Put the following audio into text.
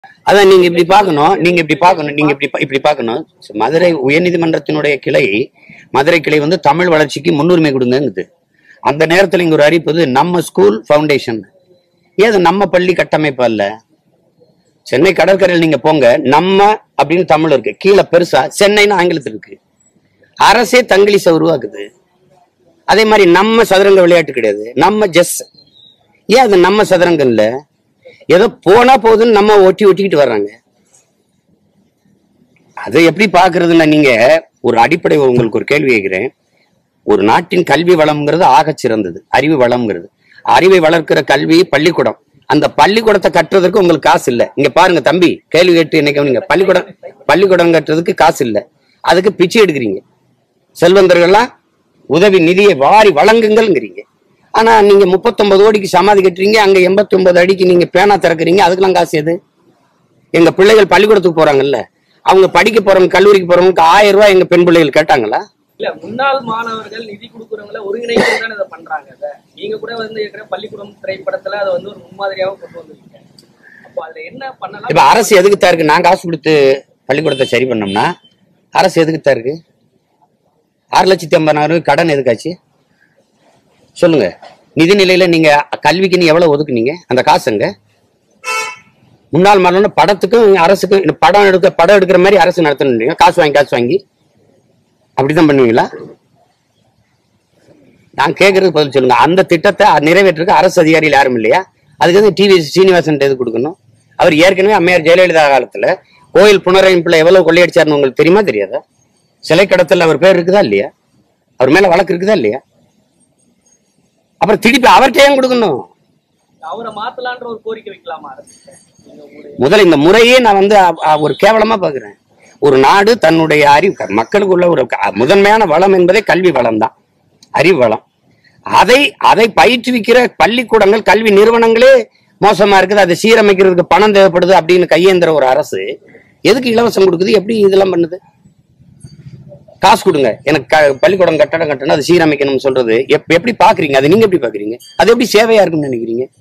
அதான் நீங்க இப்படி பார்க்கணும் நீங்க இப்படி பார்க்கணும் நீங்க இப்படி பா- இப்படி பார்க்கணும் மதுரை உயர்நீதிமன்றத்தினுடைய கிளை மதுரை கிளை வந்து தமிழ் வளர்ச்சிக்கு முன்னுரிமை கொடுங்கங்குது அந்த நேரத்துல இங்க ஒரு அறிவிப்பது நம்ம ஸ்கூல் ஃபவுண்டேஷன் ஏது நம்ம பள்ளி கட்டமைப்பு அல்ல சென்னை கடற்கரையில் நீங்க போங்க நம்ம அப்படின்னு தமிழ் இருக்கு கீழே பெருசா சென்னைன்னு ஆங்கிலத்தில் இருக்கு அரசே தங்கிலீஷை உருவாக்குது அதே மாதிரி நம்ம சதுரங்க விளையாட்டு கிடையாது நம்ம ஜெஸ் ஏன் அது நம்ம சதுரங்கம் இல்ல ஏதோ போனா போதுன்னு நம்ம ஒட்டி ஒட்டிக்கிட்டு வர்றாங்க அதை எப்படி பாக்குறதுன்னா நீங்க ஒரு அடிப்படை உங்களுக்கு ஒரு கேள்வி கேட்கிறேன் ஒரு நாட்டின் கல்வி வளம்ங்கிறது ஆகச் சிறந்தது அறிவு வளம்ங்கிறது அறிவை வளர்க்கிற கல்வி பள்ளிக்கூடம் அந்த பள்ளிக்கூடத்தை கட்டுறதுக்கு உங்களுக்கு காசு இல்ல இங்க பாருங்க தம்பி கேள்வி கேட்டு இன்னைக்கு நீங்க பள்ளிக்கூடம் பள்ளிக்கூடம் கட்டுறதுக்கு காசு இல்ல அதுக்கு பிச்சை எடுக்கிறீங்க செல்வந்தர்கள்லாம் உதவி நிதியை வாரி வழங்குங்கள்ங்கிறீங்க ஆனா நீங்க முப்பத்தொன்பது கோடிக்கு சமாதி கட்டுறீங்க அங்க எண்பத்தி ஒன்பது அடிக்கு நீங்க பேனா திறக்கிறீங்க அதுக்கெல்லாம் காசு எது எங்க பிள்ளைகள் பள்ளிக்கூடத்துக்கு போறாங்கல்ல அவங்க படிக்க போறவங்க கல்லூரிக்கு போறவங்களுக்கு ஆயிரம் ரூபாய் எங்க பெண் பிள்ளைகள் கேட்டாங்களா இல்ல முன்னாள் மாணவர்கள் நிதி கொடுக்குறவங்கள ஒருங்கிணைப்பு தானே இதை பண்றாங்க இதை நீங்க கூட வந்து ஏற்கனவே பள்ளிக்கூடம் திரைப்படத்துல அதை வந்து ஒரு முன்மாதிரியாக கொண்டு வந்திருக்கீங்க அப்போ அதுல என்ன பண்ணலாம் இப்ப அரசு எதுக்கு தான் இருக்கு நான் காசு கொடுத்து பள்ளிக்கூடத்தை சரி பண்ணோம்னா அரசு எதுக்கு தான் இருக்கு ஆறு லட்சத்தி ஐம்பதாயிரம் கடன் எதுக்காச்சு சொல்லுங்க நிதிநிலையில நீங்க கல்விக்கு நீ எவ்வளவு ஒதுக்குனீங்க அந்த காசுங்க முன்னாள் மரணம் படத்துக்கும் அரசுக்கும் இந்த படம் எடுக்க படம் எடுக்கிற மாதிரி அரசு நடத்தணும் காசு வாங்கி காசு வாங்கி அப்படிதான் பண்ணுவீங்களா நான் கேட்கறதுக்கு பதில் சொல்லுங்க அந்த திட்டத்தை நிறைவேற்றுறதுக்கு அரசு அதிகாரிகள் யாரும் இல்லையா அதுக்கு வந்து டிவி சீனிவாசன் எது கொடுக்கணும் அவர் ஏற்கனவே அம்மையார் ஜெயலலிதா காலத்துல கோயில் புனரமைப்புல எவ்வளவு கொள்ளையடிச்சாருன்னு உங்களுக்கு தெரியுமா தெரியாதா சிலை கடத்தல் அவர் பேர் இருக்குதா இல்லையா அவர் மேல வழக்கு இருக்குதா இல்லையா அப்புறம் திருப்பி அவர்கிட்ட ஏன் கொடுக்கணும் அவரை மாத்தலான்ற ஒரு கோரிக்கை வைக்கலாமா அரசு நீங்க உங்களுடைய முதல்ல இந்த முறையே நான் வந்து அ- அ- ஒரு கேவலமா பாக்குறேன் ஒரு நாடு தன்னுடைய அறிவு மக்களுக்குள்ள ஒரு க- முதன்மையான வளம் என்பதே கல்வி வளம் தான் அறிவு வளம் அதை அதை பயிற்றுவிக்கிற பள்ளிக்கூடங்கள் கல்வி நிறுவனங்களே மோசமா இருக்குது அதை சீரமைக்கிறதுக்கு பணம் தேவைப்படுது அப்படின்னு கையேந்திர ஒரு அரசு எதுக்கு இலவசம் கொடுக்குது எப்படி இதெல்லாம் பண்ணுது காசு கொடுங்க எனக்கு க- பள்ளிக்கூடம் கட்டடம் கட்டணும் அது சீரமைக்கணும்னு சொல்றது எப்- எப்படி பாக்குறீங்க அதை நீங்க எப்படி பாக்குறீங்க அது எப்படி சேவையா இருக்கும்னு நினைக்கிறீங்க